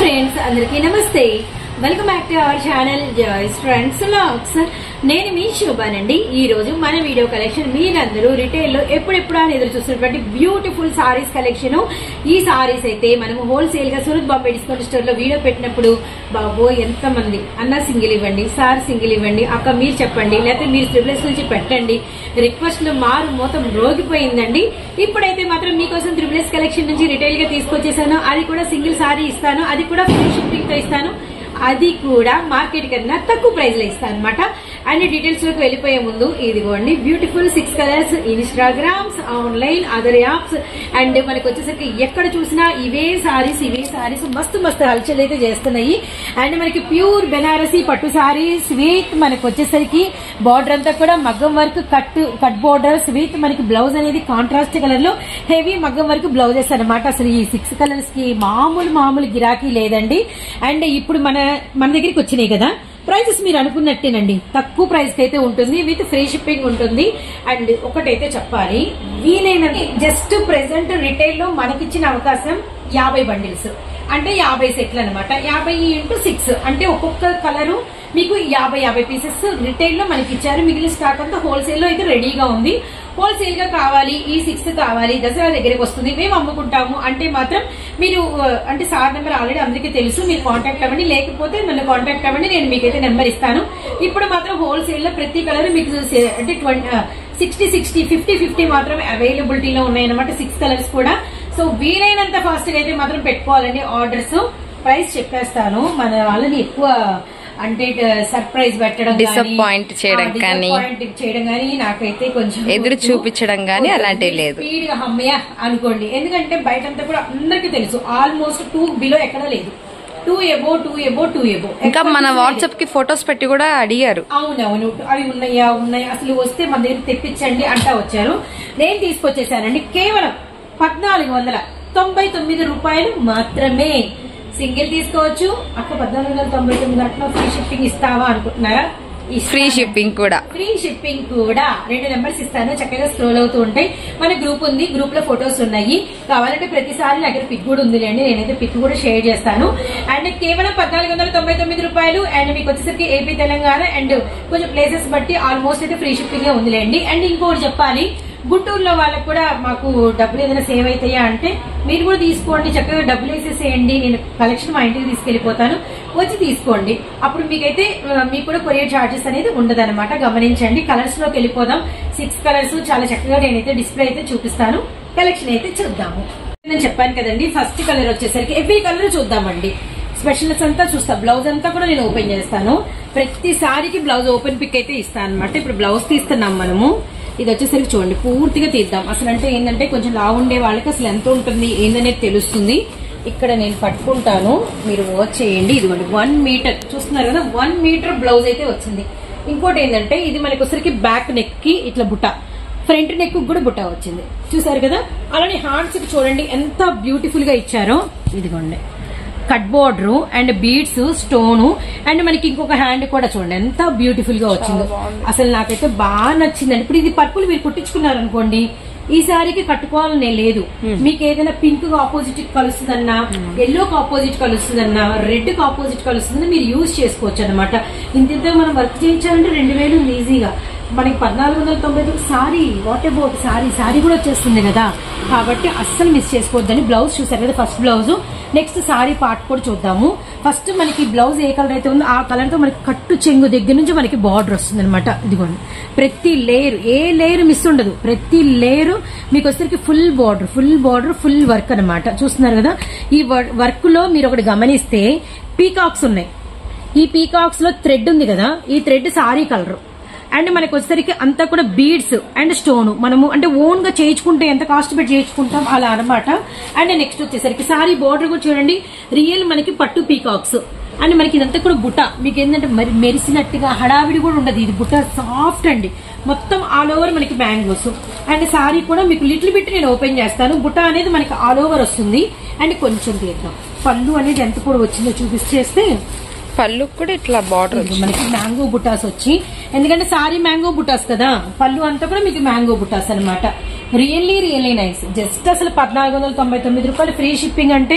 Friends అందరికీ నమస్తే welcome back to our channel joys friends locks నేను మీ శోభానండి ఈ రోజు మన వీడియో కలెక్షన్ మీరందరూ రిటైల్ లో ఎప్పుడెప్పుడు అని ఎదురు చూస్తున్నటువంటి బ్యూటిఫుల్ సారీస్ కలెక్షన్ ఈ సారీస్ అయితే మనం హోల్సేల్ గా సూరత్ బాంబే డిస్కౌంట్ స్టోర్ లో వీడియో పెట్టినప్పుడు బాబో ఎంత మంది అన్న సింగిల్ ఇవ్వండి సార్ సింగిల్ ఇవ్వండి అక్క మీరు చెప్పండి లేకపోతే మీరు త్రిబుల్స్ నుంచి పెట్టండి రిక్వెస్ట్లు మారు మొత్తం రోగిపోయిందండి ఇప్పుడైతే మాత్రం మీకోసం త్రిబుల్స్ కలెక్షన్ నుంచి రిటైల్ గా తీసుకొచ్చేసాను అది కూడా సింగిల్ సారీ ఇస్తాను అది కూడా ఫ్రీ షిప్పింగ్ తో ఇస్తాను అది కూడా మార్కెట్ కన్నా తక్కువ ప్రైస్ లో ఇస్తాను అనమాట అన్ని డీటెయిల్స్ లోకి వెళ్ళిపోయే ముందు ఇదిగోండి beautiful six colours Instagrams online other apps and మనకి వచ్చేసరికి ఎక్కడ చూసినా ఇవే సారీస్ ఇవే సారీస్ మస్తు మస్తు హల్చల్ అయితే చేస్తున్నాయి అండ్ మనకి ప్యూర్ బెనారసీ పట్టు సారీస్ విత్ మనకి వచ్చేసరికి బార్డర్ అంతా కూడా మగ్గం work cut cut borders with మనకి బ్లౌజ్ అనేది కాంట్రాస్ట్ కలర్ లో హెవీ మగ్గం వర్క్ బ్లౌజెస్ అనమాట అసలు ఈ సిక్స్ కలర్స్ కి మామూలు మామూలు గిరాకీ లేదండి అండ్ ఇప్పుడు మన మన దగ్గరికి వచ్చినాయి కదా ప్రైజెస్ మీరు అనుకున్నట్టేనండి తక్కువ ప్రైస్ కి అయితే ఉంటుంది విత్ ఫ్రీ షిప్పింగ్ ఉంటుంది అండ్ ఒకటైతే చెప్పాలి వీలైనది జస్ట్ ప్రెసెంట్ రిటైల్ లో మనకిచ్చిన అవకాశం యాభై బండిల్స్ అంటే యాభై సెట్లు అనమాట యాభై ఇంటూ సిక్స్ అంటే ఒక్కొక్క కలరు మీకు యాభై యాభై పీసెస్ రిటైల్ లో మనకి ఇచ్చారు మిగిలిన స్టాక్ అంతా హోల్సేల్ లో అయితే రెడీగా ఉంది హోల్సేల్ గా కావాలి ఈ సిక్స్ కావాలి దసరా దగ్గరికి వస్తుంది మేము అమ్ముకుంటాము అంటే మాత్రం మీరు ఆ, అంటే సార్ నెంబర్ ఆల్రెడీ అందరికీ తెలుసు మీరు కాంటాక్ట్ అవ్వండి లేకపోతే నన్ను కాంటాక్ట్ అవ్వండి నేను మీకైతే నెంబర్ ఇస్తాను ఇప్పుడు మాత్రం హోల్సేల్ లో ప్రతి కలర్ మీకు సే- అంటే twenty sixty sixty fifty fifty మాత్రం అవైలబిలిటీలో ఉన్నాయన్నమాట సిక్స్ కలర్స్ కూడా సో వీలైనంత ఫాస్ట్ గా అయితే మాత్రం పెట్టుకోవాలండి ఆర్డర్స్ ప్రైస్ చెప్పేస్తాను మన వాళ్ళని ఎక్కువ అంటే సర్ప్రైజ్ పెట్టడం గానీ, Disappoint చేయడం ఆ, కానీ, disappoint చేయడం కానీ నాకైతే కొంచెం ఎదురు చూపించడం గానీ అలాంటివి లేదు. స్పీడ్ గా హమ్మయ్య అనుకోండి ఎందుకంటే బయటంతా కూడా అందరికీ తెలుసు ఆల్మోస్ట్ టూ బిలో ఎక్కడ లేదు two above two above two above ఇంకా మన వాట్సాప్ కి ఫొటోస్ పెట్టి కూడా అడిగారు అవునవును అవి ఉన్నాయా ఉన్నాయి అసలు వస్తే మన దగ్గర తెప్పించండి అంటా వచ్చారు నేను తీసుకొచ్చేసానండి కేవలం పద్నాలుగు వందల తొంభై తొమ్మిది రూపాయలు మాత్రమే సింగిల్ తీసుకోవచ్చు అక్క పద్నాలుగు వందల తొంభై తొమ్మిది అంటున్నా ఫ్రీ షిప్పింగ్ ఇస్తావా అనుకుంటున్నారా ఇస్తాను. ఫ్రీ షిప్పింగ్ కూడా ఫ్రీ షిప్పింగ్ కూడా రెండు నెంబర్స్ ఇస్తాను చక్కగా స్క్రోల్ అవుతూ ఉంటాయి మన గ్రూప్ ఉంది గ్రూప్ లో ఫొటోస్ ఉన్నాయి కావాలంటే ప్రతిసారి నా దగ్గర పిక్ కూడా ఉందిలేండి నేనైతే పిక్ కూడా షేర్ చేస్తాను అండ్ కేవలం పద్నాలుగు వందల తొంభై తొమ్మిది రూపాయలు అండ్ మీకు వచ్చేసరికి ఏపీ తెలంగాణ అండ్ కొంచెం ప్లేసెస్ బట్టి ఆల్మోస్ట్ అయితే ఫ్రీ షిప్పింగ్ ఉందిలేండి అండ్ ఇంకోటి చెప్పాలి గుంటూరులో వాళ్ళకు కూడా మాకు డబ్బులు ఏదైనా సేవ్ అవుతాయా అంటే మీరు కూడా తీసుకోండి చక్కగా డబ్బులు వేసేసేయండి నేను కలెక్షన్ మా ఇంటికి తీసుకెళ్లిపోతాను వచ్చి తీసుకోండి అప్పుడు మీకైతే ఆ, మీకు కూడా కొరియర్ చార్జెస్ అనేది ఉండదన్నమాట గమనించండి కలర్స్ లోకి వెళ్ళిపోదాం సిక్స్ కలర్స్ చాలా చక్కగా నేనైతే డిస్ప్లే అయితే చూపిస్తాను కలెక్షన్ అయితే చూద్దాము నేను చెప్పాను కదండి ఫస్ట్ కలర్ వచ్చేసరికి ఎవ్రీ కలర్ చూద్దామండి స్పెషల్స్ అంతా చూస్తా బ్లౌజ్ అంతా కూడా నేను ఓపెన్ చేస్తాను ప్రతి సారీకి బ్లౌజ్ ఓపెన్ పిక్ అయితే ఇస్తాను అనమాట ఇప్పుడు బ్లౌజ్ తీస్తున్నాం మనము ఇది వచ్చేసరికి చూడండి పూర్తిగా తీద్దాం అసలు అంటే ఏంటంటే కొంచెం లావుండే వాళ్ళకి అసలు ఎంత ఉంటుంది ఏందనేది తెలుస్తుంది ఇక్కడ నేను పట్టుకుంటాను మీరు వాచ్ చేయండి ఇదిగోండి వన్ మీటర్ చూస్తున్నారు కదా వన్ మీటర్ బ్లౌజ్ అయితే వచ్చింది ఇంకోటి ఏంటంటే ఇది మనకి వచ్చరికి బ్యాక్ నెక్ కి ఇట్లా బుట్ట ఫ్రంట్ నెక్ కూడా బుట్ట వచ్చింది చూసారు కదా అలానే హ్యాండ్స్ కి చూడండి ఎంత బ్యూటిఫుల్ గా ఇచ్చారో ఇదిగోండి cut border and beads stone and మనకి ఇంకొక హ్యాండ్ కూడా చూడండి ఎంత బ్యూటిఫుల్ గా వచ్చిందో అసలు నాకైతే బాగా నచ్చిందండి ఇప్పుడు ఇది పర్పుల్ మీరు కుట్టించుకున్నారు అనుకోండి ఈ సారీకి కట్టుకోవాలనే లేదు మీకు ఏదైనా పింక్ కి ఆపోజిట్ కలుస్తుందన్నా ఎల్లో కి ఆపోజిట్ కలుస్తుందన్నా రెడ్ కి ఆపోజిట్ కలుస్తుందన్నా మీరు యూజ్ చేసుకోవచ్చు అనమాట ఇంత మనం వర్క్ చేయించాలంటే రెండు వేలు ఈజీగా మనకి పద్నాలుగు వందల తొంభై తొమ్మిది sorry what about sari sari కూడా వచ్చేస్తుంది కదా కాబట్టి అస్సలు మిస్ చేసుకోవద్దని బ్లౌజ్ చూసారు కదా first blouse next sari part కూడా చూద్దాము ఫస్ట్ మనకి బ్లౌజ్ ఏ కలర్ అయితే ఉందో ఆ కలర్ తో మనకి కట్టు చెంగు దగ్గర నుంచి మనకి బార్డర్ వస్తుంది అనమాట ఇదిగోండి ప్రతి లేయర్ ఏ లేయర్ మిస్ ఉండదు ప్రతి లేయర్ మీకు వచ్చేసరికి full border full border full work అన్నమాట చూస్తున్నారు కదా ఈ వర్క్ లో మీరు ఒకటి గమనిస్తే పీకాక్స్ ఉన్నాయి ఈ పీకాక్స్ లో థ్రెడ్ ఉంది కదా ఈ థ్రెడ్ సారీ కలర్ అండ్ మనకి వచ్చేసరికి అంతా కూడా బీడ్స్ అండ్ స్టోన్ మనము అంటే ఓన్ గా చేయించుకుంటే ఎంత కాస్ట్ పెట్టి చేయించుకుంటాం అలా అనమాట అండ్ నెక్స్ట్ వచ్చేసరికి సారీ బార్డర్ కూడా చూడండి రియల్ మనకి పట్టు పీకాక్స్ అండ్ మనకి ఇదంతా కూడా బుట్ట మీకు ఏంటంటే మరి మెరిసినట్టుగా హడావిడి కూడా ఉండదు ఇది బుట్ట సాఫ్ట్ అండి మొత్తం ఆల్ ఓవర్ మనకి మ్యాంగోస్ అండ్ సారీ కూడా మీకు లిటిల్ బిట్ నేను ఓపెన్ చేస్తాను బుట్ట అనేది మనకి ఆల్ ఓవర్ వస్తుంది అండ్ కొంచెం తీద్దాం పళ్ళు అనేది ఎంత కూడా వచ్చిందో చూపిస్తే పళ్ళు కూడా ఇట్లా బార్డర్ ఇదిగో మనకి మ్యాంగో బుటాస్ వచ్చి ఎందుకంటే సారీ మ్యాంగో బుటాస్ కదా పళ్ళు అంతా కూడా మీకు మ్యాంగో బుటాస్ అన్నమాట రియల్లీ రియల్లీ నైస్ జస్ట్ అసలు పద్నాలుగు వందల తొంభై తొమ్మిది రూపాయలు ఫ్రీ షిప్పింగ్ అంటే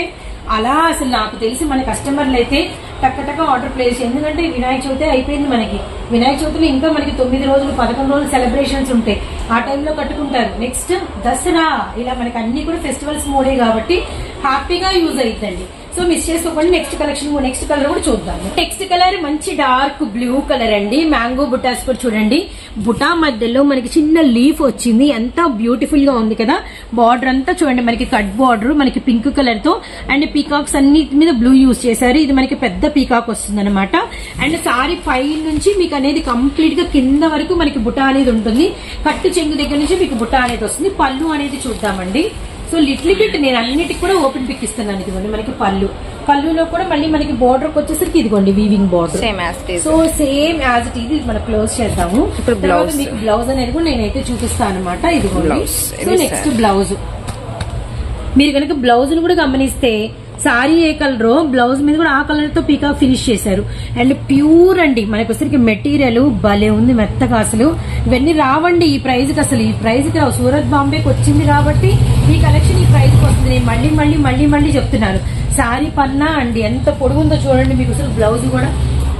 అలా అసలు నాకు తెలిసి మన కస్టమర్లు అయితే టక్క టక్క ఆర్డర్ ప్లేస్ ఎందుకంటే వినాయక చవితి అయిపోయింది మనకి వినాయక చవితిలో ఇంకా మనకి తొమ్మిది రోజులు పదకొండు రోజులు సెలబ్రేషన్స్ ఉంటాయి ఆ టైంలో కట్టుకుంటారు నెక్స్ట్ దసరా ఇలా మనకి అన్ని కూడా ఫెస్టివల్స్ మోడే కాబట్టి హ్యాపీగా యూజ్ అవుతుందండి సో మిస్ చేసుకోకుండా నెక్స్ట్ కలెక్షన్ నెక్స్ట్ కలర్ కూడా చూద్దాము నెక్స్ట్ కలర్ మంచి డార్క్ బ్లూ కలర్ అండి మ్యాంగో బుటాస్ కూడా చూడండి బుటా మధ్యలో మనకి చిన్న లీఫ్ వచ్చింది ఎంత బ్యూటిఫుల్ గా ఉంది కదా బార్డర్ అంతా చూడండి మనకి కట్ బార్డర్ మనకి పింక్ కలర్ తో అండ్ పీకాక్స్ అన్నిటి మీద బ్లూ యూస్ చేశారు ఇది మనకి పెద్ద పీకాక్ వస్తుంది అనమాట అండ్ సారీ పై నుంచి మీకు అనేది కంప్లీట్ గా కింద వరకు మనకి బుటా అనేది ఉంటుంది కట్టు చెంగు దగ్గర నుంచి మీకు బుటా అనేది వస్తుంది పళ్ళు అనేది చూద్దామండి సో లిటిల్ బిట్ నేను అన్నిటికి కూడా ఓపెన్ పిక్ ఇస్తున్నాను ఇదిగోండి మనకి పళ్ళు పళ్ళులో కూడా మళ్ళీ మనకి బోర్డర్ వచ్చేసరికి ఇదిగోండి weaving border same as it is so same as it ఇది మనం క్లోజ్ చేద్దాము ఇప్పుడు తర్వాత blouse. మీకు బ్లౌజ్ అనేది కూడా నేనైతే చూపిస్తాను అనమాట ఇదిగోండి Blouse. సో ఇది నెక్స్ట్ sir. బ్లౌజ్ మీరు కనుక బ్లౌజ్ ను కూడా గమనిస్తే సారీ ఏ కలర్ బ్లౌజ్ మీద కూడా ఆ కలర్ తో పీకా ఫినిష్ చేశారు అండ్ ప్యూర్ అండి మనకి వచ్చరికి మెటీరియల్ భలే ఉంది మెత్తగా అసలు ఇవన్నీ రావండి ఈ ప్రైస్ కి అసలు ఈ ప్రైస్ కి రావు సూరత్ బాంబేకి వచ్చింది కాబట్టి ఈ కలెక్షన్ ఈ ప్రైస్ కి వస్తుంది నేను మళ్ళీ మళ్ళీ మళ్ళీ మళ్ళీ చెప్తున్నాను సారీ పన్నా అండి ఎంత పొడుగుందో చూడండి మీకు అసలు బ్లౌజ్ కూడా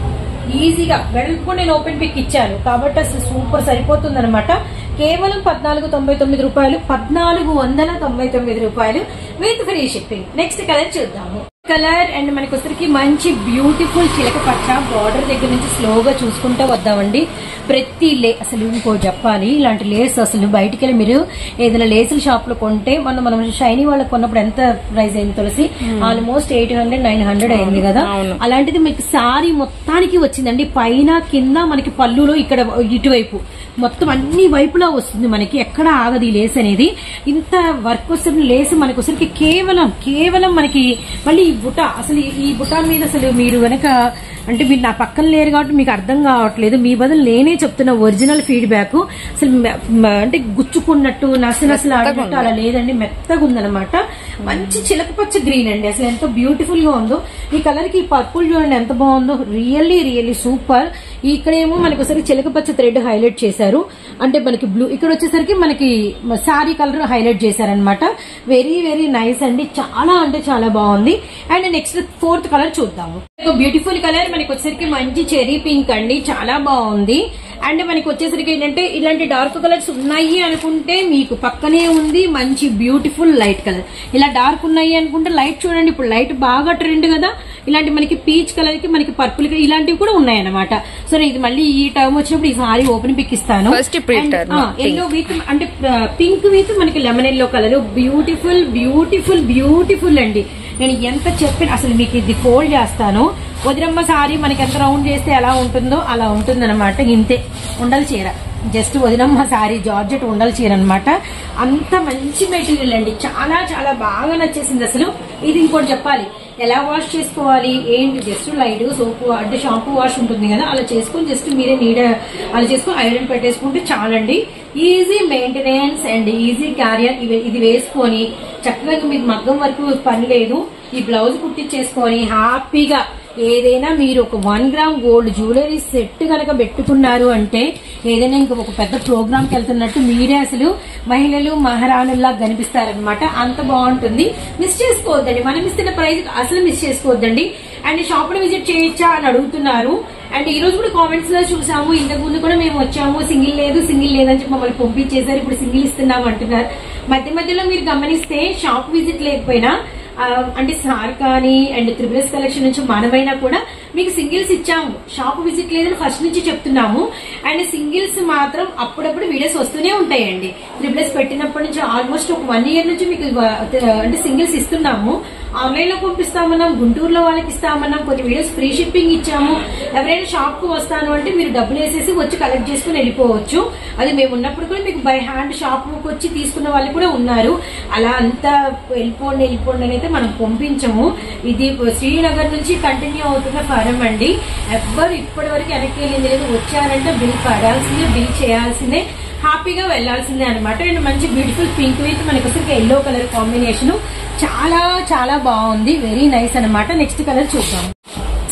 ఈజీగా వెడల్పు కూడా నేను ఓపెన్ పిక్ ఇచ్చాను కాబట్టి అసలు సూపర్ సరిపోతుంది అనమాట కేవలం పద్నాలుగు తొంభై తొమ్మిది రూపాయలు పద్నాలుగు వందల తొంభై తొమ్మిది రూపాయలు with free shipping next colour చూద్దాము కలర్ అండ్ మనకి వచ్చరికి మంచి బ్యూటిఫుల్ చిలక పచ్చ బార్డర్ దగ్గర నుంచి స్లోగా చూసుకుంటూ వద్దామండి ప్రతి లే అసలు ఇంకో చెప్పాలి ఇలాంటి లేస్ అసలు బయటికి వెళ్ళి మీరు ఏదైనా లేసుల షాప్ లో కొంటే మనం మనం షైనీ వాళ్ళకి కొన్నప్పుడు ఎంత ప్రైస్ అయింది Tulasi almost eight hundred nine hundred అయింది కదా అవును. అలాంటిది మీకు సారీ మొత్తానికి వచ్చిందండి పైన కింద మనకి పళ్ళులో ఇక్కడ ఇటువైపు మొత్తం అన్ని వైపులా వస్తుంది మనకి ఎక్కడ ఆగదు ఈ లేస్ అనేది ఇంత వర్క్ వస్తున్న లేస్ మనకి వచ్చరికి కేవలం కేవలం మనకి మళ్ళీ ఈ బుట అసలు ఈ- ఈ బుటా మీద అసలు మీరు గనక అంటే మీరు నా పక్కన లేరు కాబట్టి మీకు అర్థం కావట్లేదు మీ బదులు నేనే చెప్తున్న ఒరిజినల్ ఫీడ్బ్యాక్ అసలు మ- మ- అంటే గుచ్చుకున్నట్టు నస నసలు ఆడినట్టు అలా లేదండి మెత్తగా ఉందన్నమాట మంచి చిలకపచ్చ గ్రీన్ అండి అసలు ఎంతో బ్యూటిఫుల్ గా ఉందో ఈ కలర్ కి పర్పుల్ చూడండి ఎంత బాగుందో రియల్లీ రియల్లీ సూపర్ ఇక్కడేమో మనకి ఒకసారి చిలకపచ్చ థ్రెడ్ హైలైట్ చేశారు అంటే మనకి బ్లూ ఇక్కడ వచ్చేసరికి మనకి సారీ కలర్ హైలైట్ చేశారనమాట వెరీ వెరీ నైస్ అండి చాలా అంటే చాలా బాగుంది అండ్ నెక్స్ట్ ఫోర్త్ కలర్ చూద్దాము బ్యూటిఫుల్ కలర్ మనకి వచ్చేసరికి మంచి చెరీ పింక్ అండి చాలా బాగుంది అండ్ మనకి వచ్చేసరికి ఏంటంటే ఇలాంటి డార్క్ కలర్స్ ఉన్నాయి అనుకుంటే మీకు పక్కనే ఉంది మంచి బ్యూటిఫుల్ లైట్ కలర్ ఇలా డార్క్ ఉన్నాయి అనుకుంటే లైట్ చూడండి ఇప్పుడు లైట్ బాగా ట్రెండ్ కదా ఇలాంటి మనకి పీచ్ కలర్ కి మనకి పర్పుల్ ఇలాంటివి కూడా ఉన్నాయి అనమాట సో నేను ఇది మళ్ళీ ఈ టైం వచ్చినప్పుడు ఈ సారీ ఓపెన్ పిక్ ఇస్తాను First ఇప్పుడు ఈ turn, pink. ఎల్లో విత్ అంటే పింక్ విత్ మనకి lemon yellow colour beautiful beautiful beautiful అండి నేను ఎంత చెప్పిన అసలు మీకు ఇది ఫోల్డ్ చేస్తాను వదిరమ్మ సారీ మనకి ఎంత రౌండ్ చేస్తే ఎలా ఉంటుందో అలా ఉంటుందన్నమాట ఇంతే ఉండలు చీర జస్ట్ వదినమ్మ సారీ జార్జెట్ ఉండలు చీర అనమాట అంత మంచి మెటీరియల్ అండి చాలా చాలా బాగా నచ్చేసింది అసలు ఇది ఇంకోటి చెప్పాలి ఎలా వాష్ చేసుకోవాలి ఏంటి జస్ట్ లైట్ సోప్ అంటే షాంపూ వాష్ ఉంటుంది కదా అలా చేసుకొని జస్ట్ మీరే నీడ అలా చేసుకొని ఐరన్ పెట్టేసుకుంటే చాలండి easy maintenance and easy carrier ఇది వేసుకొని చక్కగా మీకు మగ్గం వరకు పని లేదు ఈ బ్లౌజ్ కుట్టించేసుకొని హ్యాపీగా ఏదైనా మీరు ఒక one gram gold jewellery set కనుక పెట్టుకున్నారు అంటే ఏదైనా ఇంకా ఒక పెద్ద ప్రోగ్రామ్ కి వెళ్తున్నట్టు మీరే అసలు మహిళలు మహారాణుల్లా కనిపిస్తారనమాట అంత బాగుంటుంది మిస్ చేసుకోవద్దండి మనం ఇస్తున్న ప్రైస్ అసలు మిస్ చేసుకోవద్దండి అండ్ షాప్ లో విజిట్ చేయొచ్చా అని అడుగుతున్నారు అండ్ ఈ రోజు కూడా కామెంట్స్ లో చూసాము ఇంతకు ముందు కూడా మేము వచ్చాము సింగిల్ లేదు సింగిల్ లేదని చెప్పి మమ్మల్ని పంపించేశారు ఇప్పుడు సింగిల్ ఇస్తున్నాము అంటున్నారు మధ్య మధ్యలో మీరు గమనిస్తే షాప్ విజిట్ లేకపోయినా ఆ, అంటే సార్ కానీ అండ్ త్రిపురస్ కలెక్షన్ నుంచి మనమైనా కూడా మీకు సింగిల్స్ ఇచ్చాము షాప్ విజిట్ లేదని ఫస్ట్ నుంచి చెప్తున్నాము అండ్ సింగిల్స్ మాత్రం అప్పుడప్పుడు వీడియోస్ వస్తూనే ఉంటాయండి త్రిపురస్ పెట్టినప్పటి నుంచి ఆల్మోస్ట్ ఒక వన్ ఇయర్ నుంచి మీకు ఇవ- అంటే సింగిల్స్ ఇస్తున్నాము ఆన్లైన్ లో పంపిస్తామన్నాం గుంటూరులో వాళ్ళకి ఇస్తామన్నాం కొన్ని వీడియోస్ ఫ్రీ షిప్పింగ్ ఇచ్చాము ఎవరైనా షాప్ కు వస్తాను అంటే మీరు డబ్బులు వేసేసి వచ్చి కలెక్ట్ చేసుకుని వెళ్ళిపోవచ్చు అది మేము ఉన్నప్పుడు కూడా మీకు బై హ్యాండ్ షాప్ కు వచ్చి తీసుకున్న వాళ్ళు కూడా ఉన్నారు అలా అంతా వెళ్ళిపోండి వెళ్ళిపోండి అని అయితే మనం పంపించము ఇది శ్రీనగర్ నుంచి కంటిన్యూ అవుతున్న ఫారం అండి ఎవ్వరు ఇప్పటి వరకు వెనక్కి వెళ్ళింది లేదు వచ్చారంటే బిల్ పడాల్సిందే బిల్ చేయాల్సిందే హ్యాపీగా వెళ్లాల్సిందే అనమాట అండ్ మంచి బ్యూటిఫుల్ పింక్ విత్ మనకి వచ్చరికి ఎల్లో కలర్ కాంబినేషన్ చాలా చాలా బాగుంది వెరీ నైస్ అన్నమాట నెక్స్ట్ కలర్ చూద్దాం so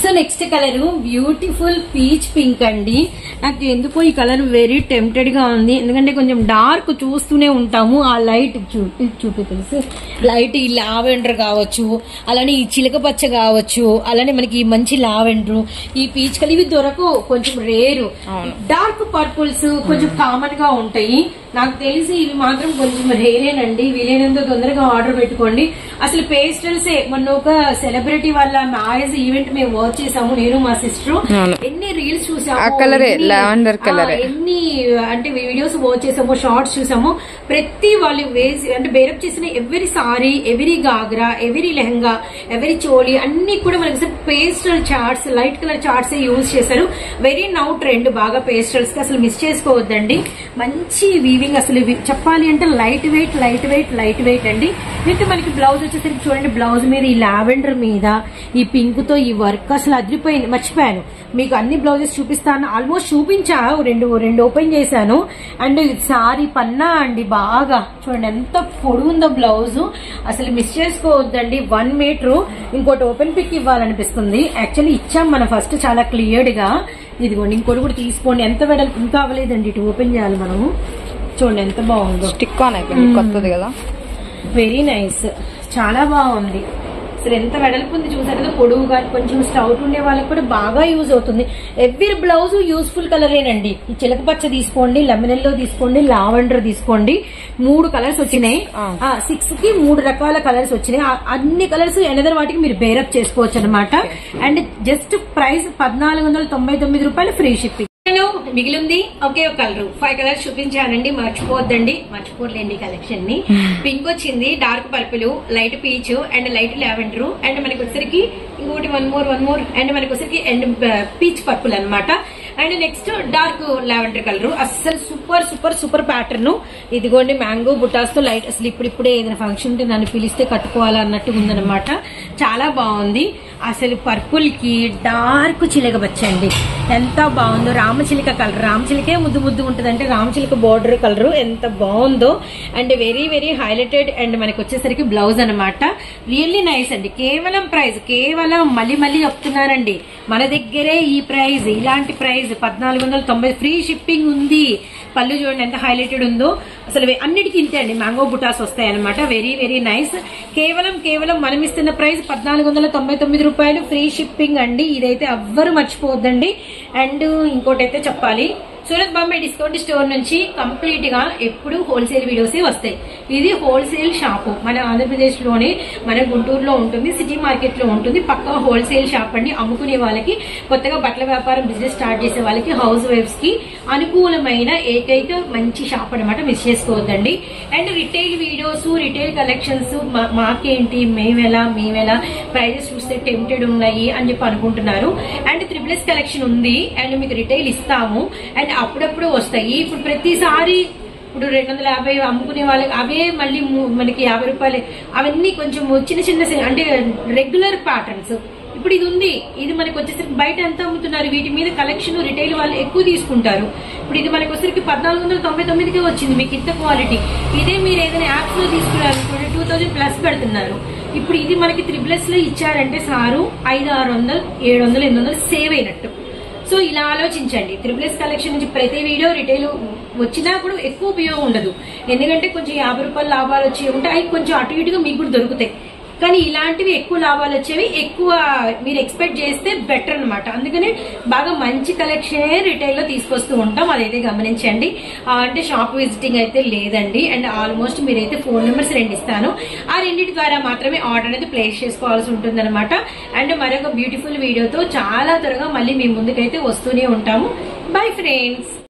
so next colour beautiful peach pink అండి నాకు ఎందుకో ఈ కలర్ వెరీ టెంప్టెడ్ గా ఉంది ఎందుకంటే కొంచెం డార్క్ చూస్తూనే ఉంటాము ఆ లైట్ చూపి తెలుసు లైట్ ఈ లావెండర్ కావచ్చు అలానే ఈ చిలక పచ్చ కావచ్చు అలానే మనకి ఈ మంచి లావెండర్ ఈ పీచ్ కలర్ ఇవి దొరకవు కొంచెం రేరు అవును. డార్క్ పర్పుల్స్ కొంచెం కామన్ గా ఉంటాయి నాకు తెలిసి ఇవి మాత్రం కొంచెం రేరేనండి వీలైనంత తొందరగా ఆర్డర్ పెట్టుకోండి అసలు పేస్టల్సే మొన్న ఒక సెలబ్రిటీ వాళ్ళ మ్యారేజ్ ఈవెంట్ మేము వర్క్ చేసాము నేను మా సిస్టర్ అవును. ఎన్ని రీల్స్ చూసాము ఆ కలరే, ఎన్ని- lavender కలరే. ఆ, ఎన్ని అంటే వీడియోస్ వాచ్ చేసాము షార్ట్స్ చూసాము ప్రతి వాళ్ళు వేసి అంటే బేరప్ చేసిన ఎవరి సారీ ఎవరి గాగ్రా ఎవరి లెహంగా ఎవరి చోళీ అన్ని కూడా మనకి pastel charts light colour charts use చేశారు వెరీ నౌ ట్రెండ్ బాగా పేస్టల్స్ కి అసలు మిస్ చేసుకోవద్దండి మంచి వీవింగ్ అసలు ఇవి చెప్పాలి అంటే light weight light weight light weight అండి విత్ మనకి బ్లౌజ్ వచ్చేసరికి చూడండి బ్లౌజ్ మీద ఈ లావెండర్ మీద ఈ పింక్ తో ఈ వర్క్ అసలు అదిరిపోయింది మర్చిపోయాను మీకు అన్ని బ్లౌజెస్ చూపిస్తాను ఆల్మోస్ట్ చూపించా రెండు రెండు ఓపెన్ చేశాను అండ్ సారీ పన్నా అండి బాగా చూడండి ఎంత పొడుగుందో బ్లౌజ్ అసలు మిస్ చేసుకోవద్దండి వన్ మీటర్ ఇంకోటి ఓపెన్ పిక్ ఇవ్వాలనిపిస్తుంది యాక్చువల్లీ ఇచ్చాం మనం ఫస్ట్ చాలా క్లియర్డ్ గా ఇదిగోండి ఇంకోటి కూడా తీసుకోండి ఎంత వెడల్పు ఇంకా అవ్వలేదండి ఇటు ఓపెన్ చేయాలి మనము చూడండి ఎంత బాగుందో స్టిక్ ఆన్ అయిపోయింది కొత్తది కదా వెరీ నైస్ చాలా బాగుంది అసలు ఎంత వెడల్పు ఉంది చూసారు కదా పొడువుగా కొంచెం స్టౌట్ ఉండే వాళ్ళకి కూడా బాగా యూజ్ అవుతుంది ఎవ్రీ బ్లౌజ్ యూస్ఫుల్ కలరేనండి ఈ చిలక పచ్చ తీసుకోండి లెమనెల్లో తీసుకోండి లావెండర్ తీసుకోండి మూడు కలర్స్ వచ్చినాయి ఆ. సిక్స్ కి మూడు రకాల కలర్స్ వచ్చినాయి ఆ- అన్ని కలర్స్ ఎనదర్ వాటికి మీరు బేరప్ చేసుకోవచ్చు అనమాట అండ్ జస్ట్ ప్రైస్ పద్నాలుగు వందల తొంభై తొమ్మిది రూపాయలు ఫ్రీ షిప్పింగ్ మిగిలింది ఒకే ఒక కలర్ ఫైవ్ కలర్స్ చూపించానండి మర్చిపోవద్దండి మర్చిపోలేండి కలెక్షన్ ని పింక్ వచ్చింది dark purple light peach and light lavender and మనకి వచ్చరికి ఇంకోటి one more one more and మనకి వచ్చరికి అండ్ పీచ్ పర్పుల్ అన్నమాట and next dark lavender colour అస్సలు సూపర్ సూపర్ సూపర్ ప్యాటర్న్ ఇదిగోండి మ్యాంగో బుటాస్ తో లైట్ అసలు ఇప్పుడు ఇప్పుడే ఏదైనా ఫంక్షన్ ఉంటే నన్ను పిలిస్తే కట్టుకోవాలా అన్నట్టుగా ఉందన్నమాట చాలా బాగుంది అసలు పర్పుల్ కి డార్క్ చిలకబచ్చండి ఎంత బాగుందో రామచిలిక కలర్ రామచిలికే ముద్దు ముద్దు ఉంటుంది అంటే రామచిలిక బోర్డర్ కలర్ ఎంత బాగుందో and very very highlighted and మనకి వచ్చేసరికి బ్లౌజ్ అన్నమాట రియల్లీ నైస్ అండి కేవలం ప్రైస్ కేవలం మళ్ళీ మళ్ళీ చెప్తున్నానండి మన దగ్గరే ఈ ప్రైస్ ఇలాంటి ప్రైస్ పద్నాలుగు వందల తొంభై ఫ్రీ షిప్పింగ్ ఉంది పళ్ళు చూడండి ఎంత హైలైటెడ్ ఉందో అసలు వే- అన్నిటికీ ఇంతే అండి మ్యాంగో బుటాస్ వస్తాయి అనమాట వెరీ వెరీ నైస్ కేవలం కేవలం మనం ఇస్తున్న ప్రైస్ పద్నాలుగు వందల తొంభై తొమ్మిది రూపాయలు ఫ్రీ షిప్పింగ్ అండి ఇదైతే ఎవ్వరు మర్చిపోవద్దండి అండ్ ఇంకోటి అయితే చెప్పాలి సూరత్ బాంబే డిస్కౌంట్ స్టోర్ నుంచి కంప్లీట్ గా ఎప్పుడు హోల్సేల్ వీడియోస్ వస్తాయి ఇది హోల్సేల్ షాపు మన ఆంధ్రప్రదేశ్ లోనే మన గుంటూరులో ఉంటుంది సిటీ మార్కెట్ లో ఉంటుంది పక్కా హోల్సేల్ షాప్ అండి అమ్ముకునే వాళ్ళకి కొత్తగా బట్టల వ్యాపారం బిజినెస్ స్టార్ట్ చేసే వాళ్ళకి హౌస్ వైఫ్స్ కి అనుకూలమైన ఏకైక మంచి షాప్ అన్నమాట మిస్ చేసుకోవద్దండి and retail videos retail collections మాకేంటి మేమెలా మేమెలా ప్రైజెస్ చూస్తే టెంప్టెడ్ ఉన్నాయి అని చెప్పి అనుకుంటున్నారు అండ్ త్రిబులెస్ కలెక్షన్ ఉంది అండ్ మీకు రిటైల్ ఇస్తాము అండ్ అప్పుడప్పుడు వస్తాయి ఇప్పుడు ప్రతిసారి ఇప్పుడు రెండు వందల యాభై అమ్ముకునే వాళ్ళకి అవే మళ్ళీ ము- మనకి యాభై రూపాయలు అవన్నీ కొంచెం చిన్న చిన్న సి- అంటే రెగ్యులర్ ప్యాటర్న్స్ ఇప్పుడు ఇది ఉంది ఇది మనకి వచ్చేసరికి బయట ఎంత అమ్ముతున్నారు వీటి మీద కలెక్షన్ రిటైల్ వాళ్ళు ఎక్కువ తీసుకుంటారు ఇప్పుడు ఇది మనకి వచ్చేసరికి పద్నాలుగు వందల తొంభై తొమ్మిదికే వచ్చింది మీకు ఇంత క్వాలిటీ ఇదే మీరు ఏదైనా యాప్స్ లో తీసుకున్నారు టూ థౌజండ్ ప్లస్ పెడుతున్నారు ఇప్పుడు ఇది మనకి త్రిబులెస్ లో ఇచ్చారంటే సారు ఐదు ఆరు వందలు ఏడు వందలు ఎనిమిది వందలు సేవ్ అయినట్టు సో ఇలా ఆలోచించండి త్రిబులెస్ కలెక్షన్ నుంచి ప్రతి వీడియో రిటైల్ వచ్చినా కూడా ఎక్కువ ఉపయోగం ఉండదు ఎందుకంటే కొంచెం యాభై రూపాయలు లాభాలు వచ్చి ఉంటే అవి కొంచెం అటు ఇటుగా మీకు కూడా దొరుకుతాయి కానీ ఇలాంటివి ఎక్కువ లాభాలు వచ్చేవి ఎక్కువ మీరు ఎక్స్పెక్ట్ చేస్తే బెటర్ అన్నమాట అందుకని బాగా మంచి కలెక్షన్ రిటైల్ లో తీసుకొస్తూ ఉంటాం అదైతే గమనించండి ఆ, అంటే షాప్ విజిటింగ్ అయితే లేదండి అండ్ ఆల్మోస్ట్ మీరైతే ఫోన్ నెంబర్స్ రెండు ఇస్తాను ఆ రెండింటి ద్వారా మాత్రమే ఆర్డర్ అనేది ప్లేస్ చేసుకోవాల్సి ఉంటుంది అనమాట అండ్ మరొక బ్యూటిఫుల్ వీడియోతో చాలా త్వరగా మళ్ళీ మీ ముందుకైతే వస్తూనే ఉంటాము బై ఫ్రెండ్స్